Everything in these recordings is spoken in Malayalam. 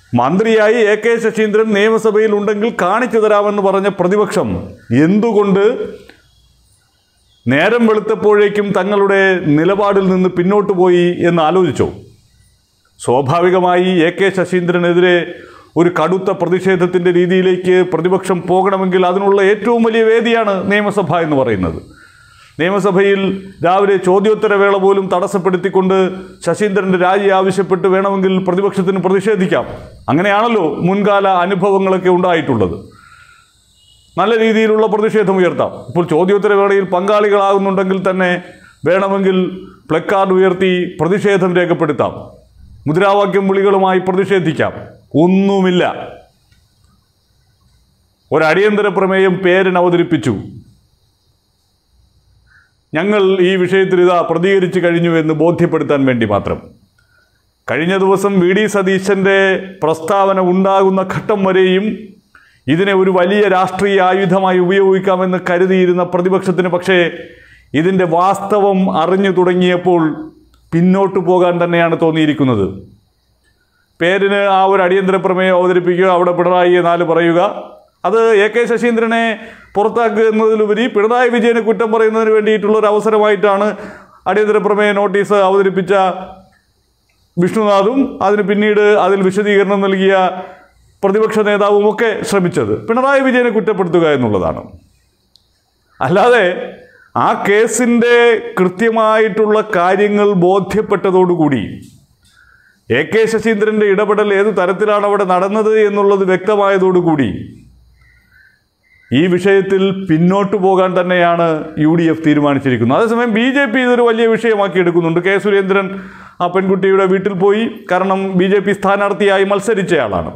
മന്ത്രിയായി എ കെ ശശീന്ദ്രൻ നിയമസഭയിൽ ഉണ്ടെങ്കിൽ കാണിച്ചു തരാമെന്ന് പറഞ്ഞ പ്രതിപക്ഷം എന്തുകൊണ്ട് നേരം വെളുത്തപ്പോഴേക്കും തങ്ങളുടെ നിലപാടിൽ നിന്ന് പിന്നോട്ട് പോയി എന്ന് ആലോചിച്ചോ സ്വാഭാവികമായി എ കെ ശശീന്ദ്രനെതിരെ ഒരു കടുത്ത പ്രതിഷേധത്തിൻ്റെ രീതിയിലേക്ക് പ്രതിപക്ഷം പോകണമെങ്കിൽ അതിനുള്ള ഏറ്റവും വലിയ വേദിയാണ് നിയമസഭ എന്ന് പറയുന്നത് നിയമസഭയിൽ രാവിലെ ചോദ്യോത്തരവേള പോലും തടസ്സപ്പെടുത്തിക്കൊണ്ട് ശശീന്ദ്രൻ്റെ രാജി ആവശ്യപ്പെട്ട് വേണമെങ്കിൽ പ്രതിപക്ഷത്തിന് പ്രതിഷേധിക്കാം അങ്ങനെയാണല്ലോ മുൻകാല അനുഭവങ്ങളൊക്കെ ഉണ്ടായിട്ടുള്ളത് നല്ല രീതിയിലുള്ള പ്രതിഷേധം ഉയർത്താം ഇപ്പോൾ ചോദ്യോത്തരവേളയിൽ പങ്കാളികളാകുന്നുണ്ടെങ്കിൽ തന്നെ വേണമെങ്കിൽ പ്ലക്കാർഡ് ഉയർത്തി പ്രതിഷേധം രേഖപ്പെടുത്താം മുദ്രാവാക്യം വിളികളുമായി പ്രതിഷേധിക്കാം ഒന്നുമില്ല ഒരടിയന്തര പ്രമേയം പേരിന് അവതരിപ്പിച്ചു ഞങ്ങൾ ഈ വിഷയത്തിൽ ഇതാ പ്രതികരിച്ചു കഴിഞ്ഞു എന്ന് ബോധ്യപ്പെടുത്താൻ വേണ്ടി മാത്രം കഴിഞ്ഞ ദിവസം വി ഡി സതീശൻ്റെ പ്രസ്താവന ഉണ്ടാകുന്ന ഘട്ടം വരെയും ഇതിനെ ഒരു വലിയ രാഷ്ട്രീയ ആയുധമായി ഉപയോഗിക്കാമെന്ന് കരുതിയിരുന്ന പ്രതിപക്ഷത്തിന് പക്ഷേ ഇതിൻ്റെ വാസ്തവം അറിഞ്ഞു തുടങ്ങിയപ്പോൾ പിന്നോട്ട് പോകാൻ തന്നെയാണ് തോന്നിയിരിക്കുന്നത് പേരിന് ആ ഒരു അടിയന്തര പ്രമേയം അവതരിപ്പിക്കുക അവിടെ പിണറായിയെ നാല് പറയുക അത് എ കെ ശശീന്ദ്രനെ പുറത്താക്കുക എന്നതിലുപരി പിണറായി വിജയനെ കുറ്റം പറയുന്നതിന് വേണ്ടിയിട്ടുള്ള ഒരു അവസരമായിട്ടാണ് അടിയന്തര പ്രമേയ നോട്ടീസ് അവതരിപ്പിച്ച വിഷ്ണുനാഥും അതിന് പിന്നീട് അതിൽ വിശദീകരണം നൽകിയ പ്രതിപക്ഷ നേതാവും ഒക്കെ ശ്രമിച്ചത് പിണറായി വിജയനെ കുറ്റപ്പെടുത്തുക എന്നുള്ളതാണ് അല്ലാതെ ആ കേസിൻ്റെ കൃത്യമായിട്ടുള്ള കാര്യങ്ങൾ ബോധ്യപ്പെട്ടതോടുകൂടി എ കെ ശശീന്ദ്രൻ്റെ ഇടപെടൽ ഏത് തരത്തിലാണ് അവിടെ നടന്നത് എന്നുള്ളത് വ്യക്തമായതോടുകൂടി ഈ വിഷയത്തിൽ പിന്നോട്ട് പോകാൻ തന്നെയാണ് യു ഡി എഫ് തീരുമാനിച്ചിരിക്കുന്നത് അതേസമയം ബി ജെ പി ഇതൊരു വലിയ വിഷയമാക്കി എടുക്കുന്നുണ്ട് കെ സുരേന്ദ്രൻ ആ പെൺകുട്ടിയുടെ വീട്ടിൽ പോയി കാരണം ബി ജെ പി സ്ഥാനാർത്ഥിയായി മത്സരിച്ചയാളാണ്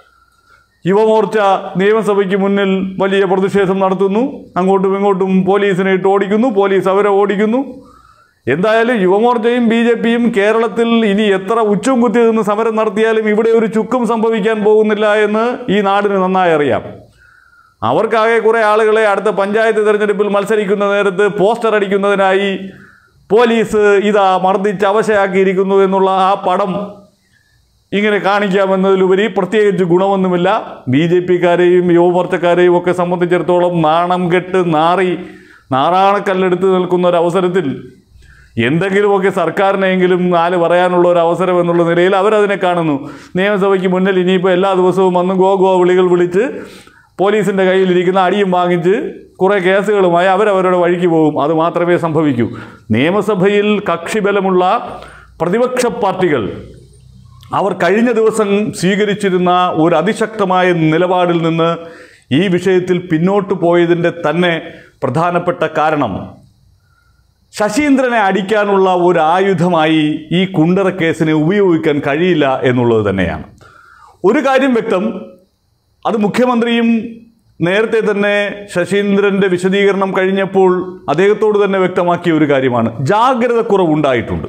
യുവമോർച്ച നിയമസഭയ്ക്ക് മുന്നിൽ വലിയ പ്രതിഷേധം നടത്തുന്നു അങ്ങോട്ടും ഇങ്ങോട്ടും പോലീസിനെ ഇട്ട് ഓടിക്കുന്നു പോലീസ് അവരെ ഓടിക്കുന്നു എന്തായാലും യുവമോർച്ചയും ബി ജെ പിയും കേരളത്തിൽ ഇനി എത്ര ഉച്ചം കുത്തി നിന്ന് സമരം നടത്തിയാലും ഇവിടെ ഒരു ചുക്കും സംഭവിക്കാൻ പോകുന്നില്ല എന്ന് ഈ നാടിന് നന്നായി അറിയാം അവർക്കാകെ കുറേ ആളുകളെ അടുത്ത പഞ്ചായത്ത് തിരഞ്ഞെടുപ്പിൽ മത്സരിക്കുന്ന നേരത്ത് പോസ്റ്റർ അടിക്കുന്നതിനായി പോലീസ് ഇതാ മർദ്ദിച്ച് അവശയാക്കിയിരിക്കുന്നു എന്നുള്ള ആ പടം ഇങ്ങനെ കാണിക്കാമെന്നതിലുപരി പ്രത്യേകിച്ച് ഗുണമൊന്നുമില്ല ബി ജെ പിക്കാരെയും യുവമോർച്ചക്കാരെയും ഒക്കെ സംബന്ധിച്ചിടത്തോളം നാണം കെട്ട് നാറി നാറാണക്കല്ലെടുത്ത് നിൽക്കുന്ന ഒരു അവസരത്തിൽ എന്തെങ്കിലുമൊക്കെ സർക്കാരിനെങ്കിലും നാല് പറയാനുള്ള ഒരു അവസരം എന്നുള്ള നിലയിൽ അവരതിനെ കാണുന്നു നിയമസഭയ്ക്ക് മുന്നിൽ ഇനിയിപ്പോൾ എല്ലാ ദിവസവും വന്ന് ഗോ ഗോ വിളികൾ വിളിച്ച് പോലീസിൻ്റെ കയ്യിലിരിക്കുന്ന അടിയും വാങ്ങിച്ച് കുറേ കേസുകളുമായി അവരവരുടെ വഴിക്ക് പോകും അത് മാത്രമേ സംഭവിക്കൂ നിയമസഭയിൽ കക്ഷിബലമുള്ള പ്രതിപക്ഷ പാർട്ടികൾ അവർ കഴിഞ്ഞ ദിവസം സ്വീകരിച്ചിരുന്ന ഒരു അതിശക്തമായ നിലപാടിൽ നിന്ന് ഈ വിഷയത്തിൽ പിന്നോട്ട് പോയതിൻ്റെ തന്നെ പ്രധാനപ്പെട്ട കാരണം ശശീന്ദ്രനെ അടിക്കാനുള്ള ഒരു ആയുധമായി ഈ കുണ്ടറ കേസിനെ ഉപയോഗിക്കാൻ കഴിയില്ല എന്നുള്ളത് തന്നെയാണ് ഒരു കാര്യം വ്യക്തം അത് മുഖ്യമന്ത്രിയും നേരത്തെ തന്നെ ശശീന്ദ്രൻ്റെ വിശദീകരണം കഴിഞ്ഞപ്പോൾ അദ്ദേഹത്തോട് തന്നെ വ്യക്തമാക്കിയ ഒരു കാര്യമാണ് ജാഗ്രത കുറവുണ്ടായിട്ടുണ്ട്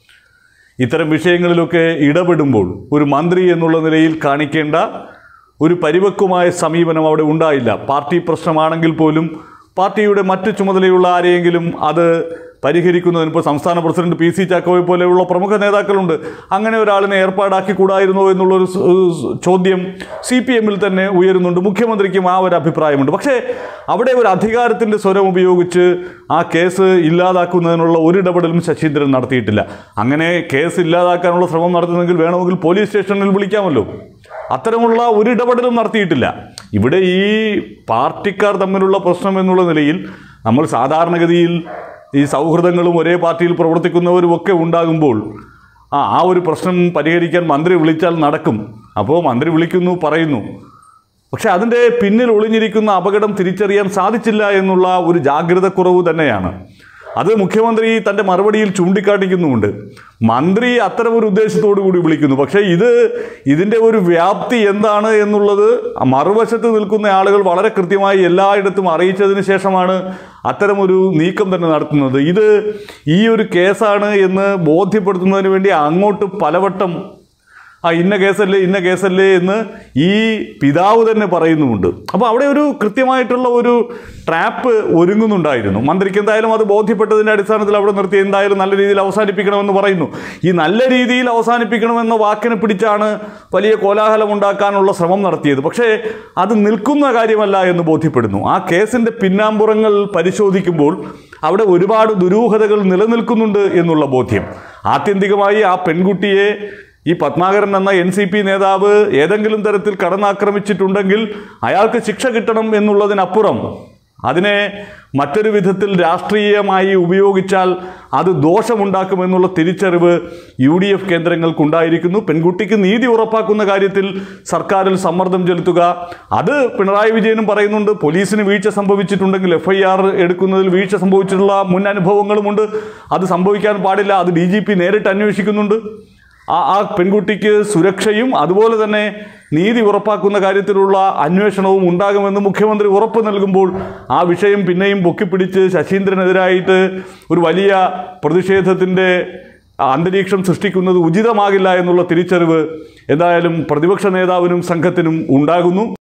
ഇത്തരം വിഷയങ്ങളിലൊക്കെ ഇടപെടുമ്പോൾ ഒരു മന്ത്രി എന്നുള്ള നിലയിൽ കാണിക്കേണ്ട ഒരു പരിപക്വമായ സമീപനം അവിടെ ഉണ്ടായില്ല പാർട്ടി പ്രശ്നമാണെങ്കിൽ പോലും പാർട്ടിയുടെ മറ്റ് ചുമതലയുള്ള ആരെയെങ്കിലും അത് പരിഹരിക്കുന്നതിന് ഇപ്പോൾ സംസ്ഥാന പ്രസിഡന്റ് പി സി ചാക്കോയെ പോലെയുള്ള പ്രമുഖ നേതാക്കളുണ്ട് അങ്ങനെ ഒരാളിനെ ഏർപ്പാടാക്കി കൂടായിരുന്നോ എന്നുള്ളൊരു സ്- സ് ചോദ്യം സി പി എമ്മിൽ തന്നെ ഉയരുന്നുണ്ട് മുഖ്യമന്ത്രിക്കും ആ ഒരു അഭിപ്രായമുണ്ട് പക്ഷേ അവിടെ ഒരു അധികാരത്തിൻ്റെ സ്വരം ഉപയോഗിച്ച് ആ കേസ് ഇല്ലാതാക്കുന്നതിനുള്ള ഒരു ഇടപെടലും ശശീന്ദ്രൻ നടത്തിയിട്ടില്ല അങ്ങനെ കേസ് ഇല്ലാതാക്കാനുള്ള ശ്രമം നടത്തുന്നെങ്കിൽ വേണമെങ്കിൽ പോലീസ് സ്റ്റേഷനിൽ വിളിക്കാമല്ലോ അത്തരമുള്ള ഒരു ഇടപെടലും നടത്തിയിട്ടില്ല ഇവിടെ ഈ പാർട്ടിക്കാർ തമ്മിലുള്ള പ്രശ്നം എന്നുള്ള നിലയിൽ നമ്മൾ സാധാരണഗതിയിൽ ഈ സൗഹൃദങ്ങളും ഒരേ പാർട്ടിയിൽ പ്രവർത്തിക്കുന്നവരും ഒക്കെ ഉണ്ടാകുമ്പോൾ ആ ആ ഒരു പ്രശ്നം പരിഹരിക്കാൻ മന്ത്രി വിളിച്ചാൽ നടക്കും അപ്പോൾ മന്ത്രി വിളിക്കുന്നു പറയുന്നു പക്ഷെ അതിൻ്റെ പിന്നിൽ ഒളിഞ്ഞിരിക്കുന്ന അപകടം തിരിച്ചറിയാൻ സാധിച്ചില്ല എന്നുള്ള ഒരു ജാഗ്രത കുറവ് തന്നെയാണ് അത് മുഖ്യമന്ത്രി തൻ്റെ മറുപടിയിൽ ചൂണ്ടിക്കാണിക്കുന്നുമുണ്ട് മന്ത്രി അത്തരം ഒരു ഉദ്ദേശത്തോടു കൂടി വിളിക്കുന്നു പക്ഷേ ഇത് ഇതിൻ്റെ ഒരു വ്യാപ്തി എന്താണ് എന്നുള്ളത് മറുവശത്ത് നിൽക്കുന്ന ആളുകൾ വളരെ കൃത്യമായി എല്ലായിടത്തും അറിയിച്ചതിന് ശേഷമാണ് അത്തരമൊരു നീക്കം തന്നെ നടത്തുന്നത് ഇത് ഈ ഒരു കേസാണ് എന്ന് ബോധ്യപ്പെടുത്തുന്നതിന് വേണ്ടി അങ്ങോട്ട് പലവട്ടം ആ ഇന്ന കേസല്ലേ ഇന്ന കേസല്ലേ എന്ന് ഈ പിതാവ് തന്നെ പറയുന്നുമുണ്ട് അപ്പോൾ അവിടെ ഒരു കൃത്യമായിട്ടുള്ള ഒരു ട്രാപ്പ് ഒരുങ്ങുന്നുണ്ടായിരുന്നു മന്ത്രിക്ക് എന്തായാലും അത് ബോധ്യപ്പെട്ടതിൻ്റെ അടിസ്ഥാനത്തിൽ അവിടെ നിർത്തി എന്തായാലും നല്ല രീതിയിൽ അവസാനിപ്പിക്കണമെന്ന് പറയുന്നു ഈ നല്ല രീതിയിൽ അവസാനിപ്പിക്കണമെന്ന വാക്കിനെ പിടിച്ചാണ് വലിയ കോലാഹലം ഉണ്ടാക്കാനുള്ള ശ്രമം നടത്തിയത് പക്ഷേ അത് നിൽക്കുന്ന കാര്യമല്ല എന്ന് ബോധ്യപ്പെടുന്നു ആ കേസിൻ്റെ പിന്നാമ്പുറങ്ങൾ പരിശോധിക്കുമ്പോൾ അവിടെ ഒരുപാട് ദുരൂഹതകൾ നിലനിൽക്കുന്നുണ്ട് എന്നുള്ള ബോധ്യം ആത്യന്തികമായി ആ പെൺകുട്ടിയെ ഈ പത്മാകരൻ എന്ന എൻ സി പി നേതാവ് ഏതെങ്കിലും തരത്തിൽ കടന്നാക്രമിച്ചിട്ടുണ്ടെങ്കിൽ അയാൾക്ക് ശിക്ഷ കിട്ടണം എന്നുള്ളതിനപ്പുറം അതിനെ മറ്റൊരു വിധത്തിൽ രാഷ്ട്രീയമായി ഉപയോഗിച്ചാൽ അത് ദോഷമുണ്ടാക്കുമെന്നുള്ള തിരിച്ചറിവ് യു ഡി എഫ് കേന്ദ്രങ്ങൾക്കുണ്ടായിരിക്കുന്നു പെൺകുട്ടിക്ക് നീതി ഉറപ്പാക്കുന്ന കാര്യത്തിൽ സർക്കാരിൽ സമ്മർദ്ദം ചെലുത്തുക അത് പിണറായി വിജയനും പറയുന്നുണ്ട് പോലീസിന് വീഴ്ച സംഭവിച്ചിട്ടുണ്ടെങ്കിൽ എഫ് ഐ ആർ എടുക്കുന്നതിൽ വീഴ്ച സംഭവിച്ചിട്ടുള്ള മുൻ അനുഭവങ്ങളുമുണ്ട് അത് സംഭവിക്കാൻ പാടില്ല അത് ഡി ജി പി നേരിട്ട് അന്വേഷിക്കുന്നുണ്ട് ആ ആ പെൺകുട്ടിക്ക് സുരക്ഷയും അതുപോലെ തന്നെ നീതി ഉറപ്പാക്കുന്ന കാര്യത്തിലുള്ള അന്വേഷണവും ഉണ്ടാകുമെന്ന് മുഖ്യമന്ത്രി ഉറപ്പ് നൽകുമ്പോൾ ആ വിഷയം പിന്നെയും പൊക്കിപ്പിടിച്ച് ശശീന്ദ്രനെതിരായിട്ട് ഒരു വലിയ പ്രതിഷേധത്തിൻ്റെ അന്തരീക്ഷം സൃഷ്ടിക്കുന്നത് ഉചിതമാകില്ല എന്നുള്ള തിരിച്ചറിവ് എന്തായാലും പ്രതിപക്ഷ നേതാവിനും സംഘത്തിനും ഉണ്ടാകുന്നു